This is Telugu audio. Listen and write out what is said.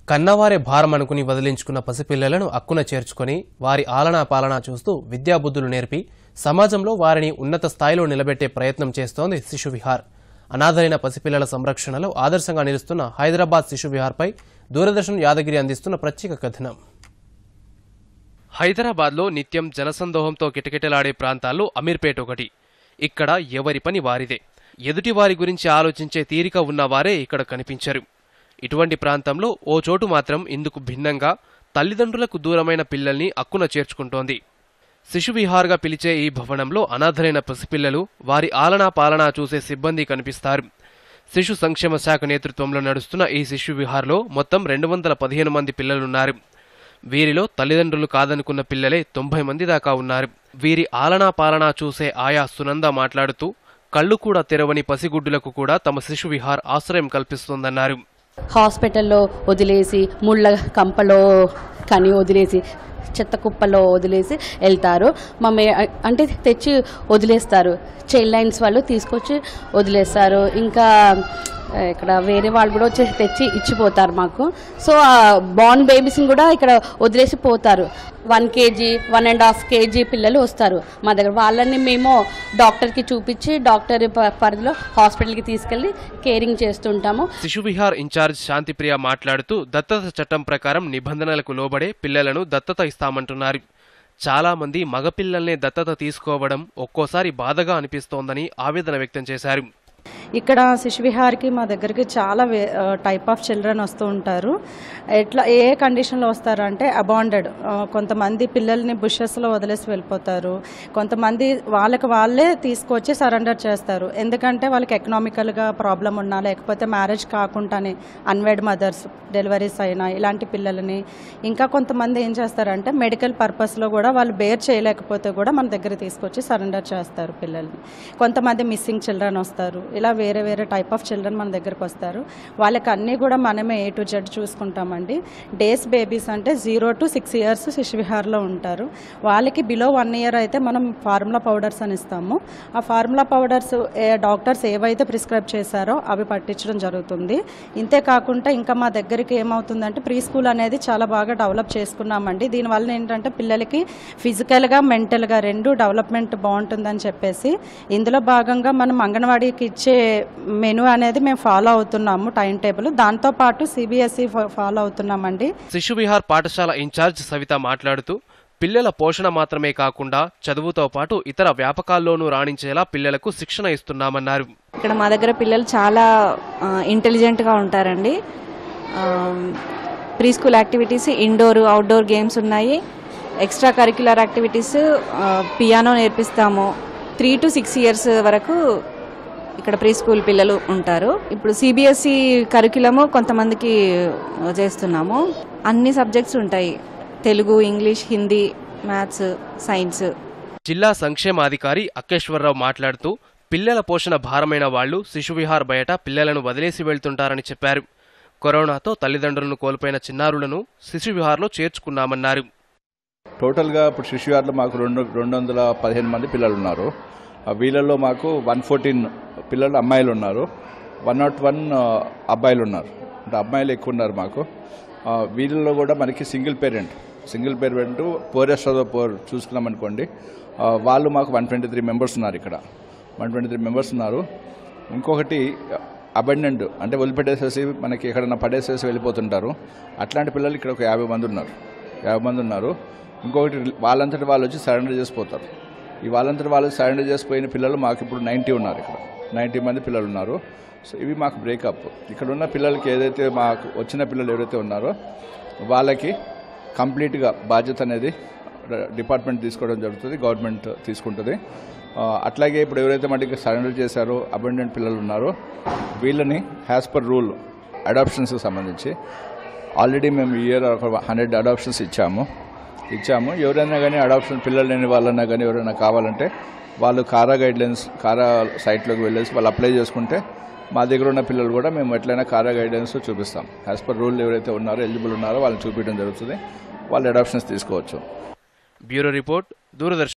కన్నవారే భారం అనుకుని వదిలించుకున్న పసిపిల్లలను అక్కున చేర్చుకొని వారి ఆలనా పాలనా చూస్తూ విద్యాబుద్ధులు నేర్పి సమాజంలో వారిని ఉన్నత స్థాయిలో నిలబెట్టే ప్రయత్నం చేస్తోంది శిశు విహార్ అనాథరైన పసిపిల్లల సంరక్షణలో ఆదర్శంగా నిలుస్తున్న హైదరాబాద్ శిశు విహార్పై దూరదర్శన్ యాదగిరి అందిస్తున్న ప్రత్యేక కథనం హైదరాబాద్లో నిత్యం జనసందోహంతో కిటకిటలాడే ప్రాంతాల్లో అమీర్పేట ఒకటి ఇక్కడ ఎవరి పని వారిదే ఎదుటి వారి గురించి ఆలోచించే తీరిక ఉన్నవారే ఇక్కడ కనిపించరు ఇటువంటి ప్రాంతంలో ఓ చోటు మాత్రం ఇందుకు భిన్నంగా తల్లిదండ్రులకు దూరమైన పిల్లల్ని అక్కున చేర్చుకుంటోంది శిశు విహార్గా పిలిచే ఈ భవనంలో అనాథలైన పసిపిల్లలు వారి ఆలనా పాలనా చూసే సిబ్బంది కనిపిస్తారు శిశు సంక్షేమ శాఖ నేతృత్వంలో నడుస్తున్న ఈ శిశు విహార్లో మొత్తం రెండు వందల పదిహేను మంది పిల్లలున్నారు వీరిలో తల్లిదండ్రులు కాదనుకున్న పిల్లలే తొంభై మంది దాకా ఉన్నారు వీరి ఆలనా పాలనా చూసే ఆయా సునంద మాట్లాడుతూ కళ్ళు కూడా తెరవని పసిగుడ్డులకు కూడా తమ శిశు విహార్ ఆశ్రయం కల్పిస్తోందన్నారు హాస్పిటల్లో వదిలేసి ముళ్ళ కంపలో కని వదిలేసి చెత్త కుప్పలో వదిలేసి వెళ్తారు మమ్మీ అంటే తెచ్చి వదిలేస్తారు చైల్డ్ లైన్స్ వాళ్ళు తీసుకొచ్చి వదిలేస్తారు ఇంకా ఆ, ఇక్కడ వేరే వాళ్ళు కూడా వచ్చి తెచ్చి ఇచ్చిపోతారు మాకు సో ఆ బార్న్ బేబీస్ని కూడా ఇక్కడ వదిలేసి పోతారు one KG one and half KG పిల్లలు వస్తారు మా దగ్గర వాళ్ళని మేము డాక్టర్కి చూపించి డాక్టర్ ప- పరిధిలో హాస్పిటల్కి తీసుకెళ్ళి కేరింగ్ చేస్తుంటాము శిశు విహార్ ఇన్ఛార్జ్ శాంతిప్రియ మాట్లాడుతూ దత్తత చట్టం ప్రకారం నిబంధనలకు లోబడే పిల్లలను దత్తత ఇస్తామంటున్నారు చాలా మంది మగపిల్లల్నే దత్తత తీసుకోవడం ఒక్కోసారి బాధగా అనిపిస్తోందని ఆవేదన వ్యక్తం చేశారు ఇక్కడ శిశు విహార్కి మా దగ్గరికి చాలా టైప్ ఆఫ్ చిల్డ్రన్ వస్తూ ఉంటారు ఎట్లా ఏ కండిషన్లో వస్తారు అంటే అబాండెడ్ కొంతమంది పిల్లల్ని బుషెస్లో వదిలేసి వెళ్ళిపోతారు కొంతమంది వాళ్ళకి వాళ్ళే తీసుకొచ్చి సరెండర్ చేస్తారు ఎందుకంటే వాళ్ళకి ఎకనామికల్గా ప్రాబ్లం ఉన్నా లేకపోతే మ్యారేజ్ కాకుండానే అన్వెడ్ మదర్స్ డెలివరీస్ అయినా ఇలాంటి పిల్లలని ఇంకా కొంతమంది ఏం చేస్తారంటే మెడికల్ పర్పస్లో కూడా వాళ్ళు బేర్ చేయలేకపోతే కూడా మన దగ్గర తీసుకొచ్చి సరెండర్ చేస్తారు పిల్లల్ని కొంతమంది మిస్సింగ్ చిల్డ్రన్ వస్తారు ఇలా వేరే వేరే టైప్ ఆఫ్ చిల్డ్రన్ మన దగ్గరకు వస్తారు వాళ్ళకి అన్నీ కూడా మనమే ఏ టు జెడ్ చూసుకుంటామండి డేస్ బేబీస్ అంటే జీరో టు సిక్స్ ఇయర్స్ శిశువిహార్లో ఉంటారు వాళ్ళకి బిలో వన్ ఇయర్ అయితే మనం ఫార్ములా పౌడర్స్ అని ఇస్తాము ఆ ఫార్ములా పౌడర్స్ ఏ డాక్టర్స్ ఏవైతే ప్రిస్క్రైబ్ చేశారో అవి పట్టించడం జరుగుతుంది ఇంతే కాకుండా ఇంకా మా దగ్గరికి ఏమవుతుందంటే ప్రీ స్కూల్ అనేది చాలా బాగా డెవలప్ చేసుకున్నామండి దీనివల్ల ఏంటంటే పిల్లలకి ఫిజికల్గా మెంటల్గా రెండు డెవలప్మెంట్ బాగుంటుందని చెప్పేసి ఇందులో భాగంగా మనం అంగన్వాడీకి ఇచ్చే మెనూ అనేది మేము ఫాలో అవుతున్నాము టైం టేబుల్ దాంతోపాటు సిబిఎస్ఈ ఫాలో అవుతున్నామండి శిశు విహార్ పాఠశాల ఇన్ఛార్జ్ సవిత మాట్లాడుతూ పిల్లల పోషణ మాత్రమే కాకుండా చదువుతో పాటు ఇతర వ్యాపకాల్లోనూ రాణించేలా పిల్లలకు శిక్షణ ఇస్తున్నామన్నారు ఇక్కడ మా దగ్గర పిల్లలు చాలా ఇంటెలిజెంట్గా ఉంటారండి pre school activities indoor outdoor games ఉన్నాయి ఎక్స్ట్రా కరిక్యులర్ యాక్టివిటీస్ పియానో నేర్పిస్తాము త్రీ టు సిక్స్ ఇయర్స్ వరకు ఇక్కడ ప్రీ స్కూల్ పిల్లలు ఉంటారు ఇప్పుడు సిబిఎస్ఈ కరిక్యులము కొంతమందికి చేస్తున్నాము అన్ని సబ్జెక్ట్స్ ఉంటాయి Telugu English Hindi maths science జిల్లా సంక్షేమాధికారి అక్కేశ్వరరావు మాట్లాడుతూ పిల్లల పోషణ భారమైన వాళ్లు శిశు విహార్ బయట పిల్లలను వదిలేసి వెళ్తుంటారని చెప్పారు కరోనాతో తల్లిదండ్రులను కోల్పోయిన చిన్నారులను శిశు విహార్లో చేర్చుకున్నామన్నారు టోటల్గా ఇప్పుడు శిశువార్లో మాకు రెండు రెండు వందల పదిహేను మంది పిల్లలు ఉన్నారు ఆ వీళ్ళల్లో మాకు వన్ ఫోర్టీన్ పిల్లలు అమ్మాయిలు ఉన్నారు వన్ నాట్ వన్ అబ్బాయిలు ఉన్నారు అంటే అమ్మాయిలు ఎక్కువ ఉన్నారు మాకు ఆ, వీళ్ళలో కూడా మనకి single parent single parent poorest poor చూసుకున్నాం అనుకోండి ఆ, వాళ్ళు మాకు వన్ ట్వంటీ త్రీ మెంబర్స్ ఉన్నారు ఇక్కడ వన్ ట్వంటీ త్రీ మెంబర్స్ ఉన్నారు ఇంకొకటి అబండెంట్ అంటే వదిలిపెట్టేసేసి మనకి ఎక్కడన్నా పడేసేసి వెళ్ళిపోతుంటారు అట్లాంటి పిల్లలు ఇక్కడ ఒక యాభై మంది ఉన్నారు యాభై మంది ఉన్నారు ఇంకొకటి వాళ్ళంతటి వాళ్ళు వచ్చి సరెండర్ చేసిపోతారు ఈ వాళ్ళంతటి వాళ్ళు సరెండర్ చేసిపోయిన పిల్లలు మాకు ఇప్పుడు నైంటీ ఉన్నారు ఇక్కడ నైంటీ మంది పిల్లలు ఉన్నారు సో ఇవి మాకు బ్రేకప్ ఇక్కడ ఉన్న పిల్లలకి ఏదైతే మాకు వచ్చిన పిల్లలు ఎవరైతే ఉన్నారో వాళ్ళకి కంప్లీట్గా బాధ్యత అనేది ర- డిపార్ట్మెంట్ తీసుకోవడం జరుగుతుంది గవర్నమెంట్ తీసుకుంటుంది ఆ, అట్లాగే ఇప్పుడు ఎవరైతే మనకి సరెండర్ చేశారో అబండెంట్ పిల్లలు ఉన్నారో వీళ్ళని యాజ్ పర్ రూల్ అడాప్షన్స్కి సంబంధించి ఆల్రెడీ మేము ఈ ఇయర్ ఒక హండ్రెడ్ అడాప్షన్స్ ఇచ్చాము ఇచ్చాము ఎవరైనా కానీ అడాప్షన్ పిల్లలు లేని వాళ్ళైనా కానీ ఎవరైనా కావాలంటే వాళ్ళు కారా గైడ్లైన్స్ కారా సైట్లోకి వెళ్ళేసి వాళ్ళు అప్లై చేసుకుంటే మా దగ్గర ఉన్న పిల్లలు కూడా మేము ఎట్లయినా కారా గైడెన్స్ చూపిస్తాం యాజ్ పర్ రూల్ ఎవరైతే ఉన్నారో ఎలిజిబుల్ ఉన్నారో వాళ్ళని చూపించడం జరుగుతుంది వాళ్ళు అడాప్షన్స్ తీసుకోవచ్చు బ్యూరో రిపోర్ట్ దూరదర్శన్